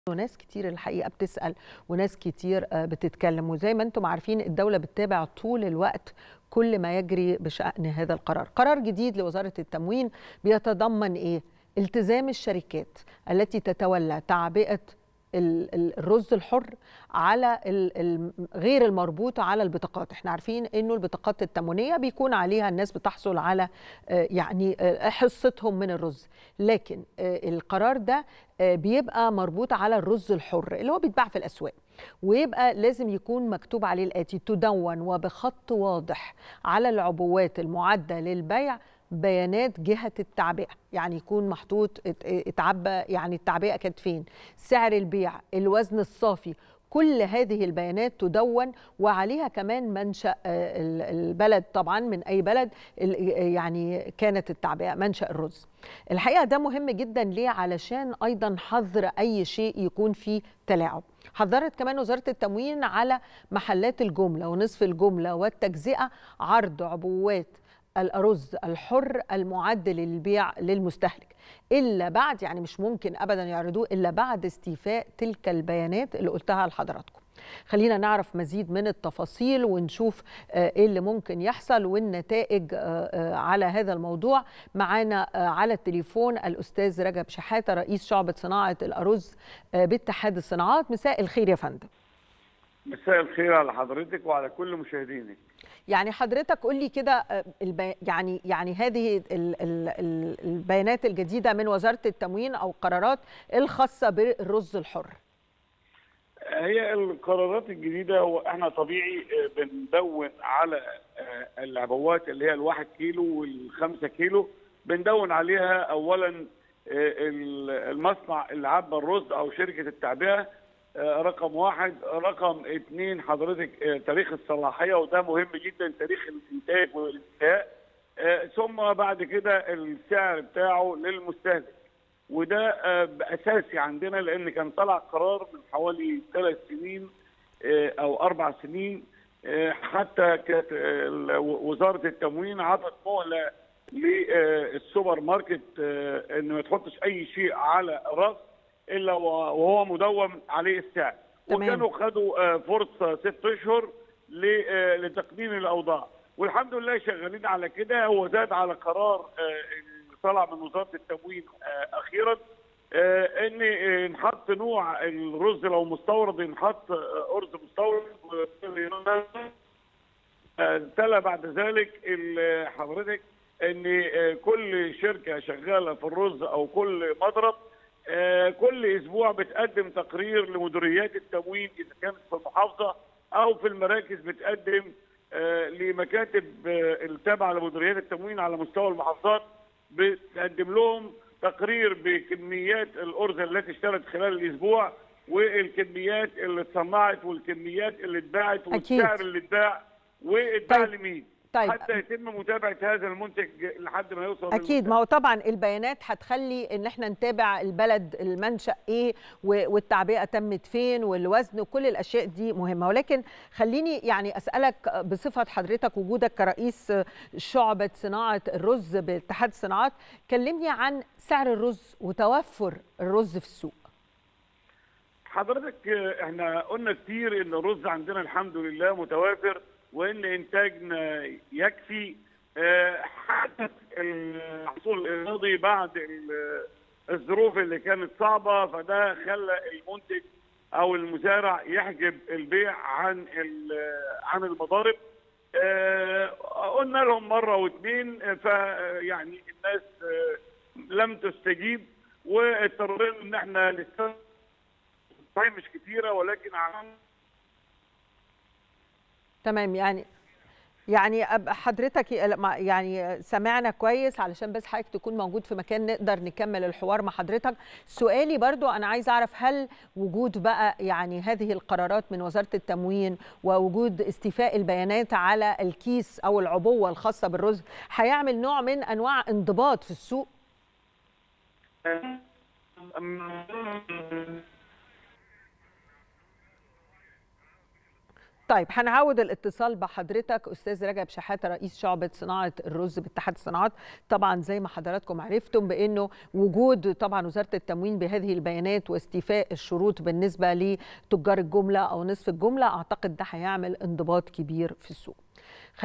وناس كتير الحقيقه بتسال وناس كتير بتتكلم وزي ما انتم عارفين الدوله بتتابع طول الوقت كل ما يجري بشان هذا القرار قرار جديد لوزاره التموين بيتضمن ايه التزام الشركات التي تتولى تعبئه الرز الحر على غير المربوط على البطاقات احنا عارفين انه البطاقات التموينيه بيكون عليها الناس بتحصل على يعني حصتهم من الرز لكن القرار ده بيبقى مربوط على الرز الحر اللي هو بيتباع في الاسواق ويبقى لازم يكون مكتوب عليه الاتي تدون وبخط واضح على العبوات المعده للبيع بيانات جهة التعبئة يعني يكون محطوط اتعبى يعني التعبئة كانت فين سعر البيع الوزن الصافي كل هذه البيانات تدون وعليها كمان منشأ البلد طبعا من أي بلد يعني كانت التعبئة منشأ الرز الحقيقة ده مهم جدا ليه علشان أيضا حظر أي شيء يكون فيه تلاعب حذرت كمان وزارة التموين على محلات الجملة ونصف الجملة والتجزئة عرض عبوات الأرز الحر المعد للبيع للمستهلك إلا بعد يعني مش ممكن أبدا يعرضوه إلا بعد استيفاء تلك البيانات اللي قلتها لحضراتكم خلينا نعرف مزيد من التفاصيل ونشوف ايه اللي ممكن يحصل والنتائج على هذا الموضوع معانا على التليفون الاستاذ رجب شحاته رئيس شعبه صناعه الارز باتحاد الصناعات مساء الخير يا فندم مساء الخير على حضرتك وعلى كل مشاهدينك يعني حضرتك قول لي كده البي... يعني يعني هذه ال... ال... البيانات الجديده من وزاره التموين او القرارات الخاصه بالرز الحر هي القرارات الجديده واحنا طبيعي بندون على العبوات اللي هي الواحد كيلو والخمسة كيلو بندون عليها اولا المصنع اللي عبى الرز او شركه التعبئه رقم واحد رقم اثنين حضرتك تاريخ الصلاحيه وده مهم جدا تاريخ الانتاج والانتهاء ثم بعد كده السعر بتاعه للمستهلك وده اساسي عندنا لان كان طلع قرار من حوالي ثلاث سنين او اربع سنين حتى كانت وزاره التموين عطت مهله للسوبر ماركت ان ما تحطش اي شيء على الرف الا وهو مدون عليه السعر تمام. وكانوا خدوا فرصه ست اشهر لتقنين الاوضاع والحمد لله شغالين على كده هو زاد على قرار طلع من وزاره التموين اخيرا ان نحط نوع الرز لو مستورد ينحط ارز مستورد تلا بعد ذلك حضرتك ان كل شركه شغاله في الرز او كل مضرب كل اسبوع بتقدم تقرير لمديريات التموين اذا كانت في المحافظه او في المراكز بتقدم لمكاتب التابعه لمديريات التموين على مستوى المحافظات بتقدم لهم تقرير بكميات الارز التي اشترت خلال الاسبوع والكميات اللي اتصنعت والكميات اللي اتباعت والسعر اللي اتباع واتباع طيب. لمين طيب. حتى يتم متابعه هذا المنتج لحد ما يوصل اكيد ما هو طبعا البيانات هتخلي ان احنا نتابع البلد المنشا ايه والتعبئه تمت فين والوزن وكل الاشياء دي مهمه ولكن خليني يعني اسالك بصفه حضرتك وجودك كرئيس شعبه صناعه الرز باتحاد الصناعات كلمني عن سعر الرز وتوفر الرز في السوق حضرتك احنا قلنا كتير ان الرز عندنا الحمد لله متوافر وان انتاجنا يكفي حتى الحصول الماضي بعد الظروف اللي كانت صعبه فده خلى المنتج او المزارع يحجب البيع عن عن المضارب قلنا لهم مره واثنين فيعني الناس لم تستجيب واضطرينا ان احنا نستخدم مش كتيره ولكن عملنا تمام يعني يعني حضرتك يعني سمعنا كويس علشان بس حضرتك تكون موجود في مكان نقدر نكمل الحوار مع حضرتك سؤالي برضو انا عايز اعرف هل وجود بقى يعني هذه القرارات من وزاره التموين ووجود استيفاء البيانات على الكيس او العبوه الخاصه بالرز هيعمل نوع من انواع انضباط في السوق طيب هنعود الاتصال بحضرتك استاذ رجب شحاته رئيس شعبه صناعه الرز باتحاد الصناعات طبعا زي ما حضراتكم عرفتم بانه وجود طبعا وزاره التموين بهذه البيانات واستيفاء الشروط بالنسبه لتجار الجمله او نصف الجمله اعتقد ده هيعمل انضباط كبير في السوق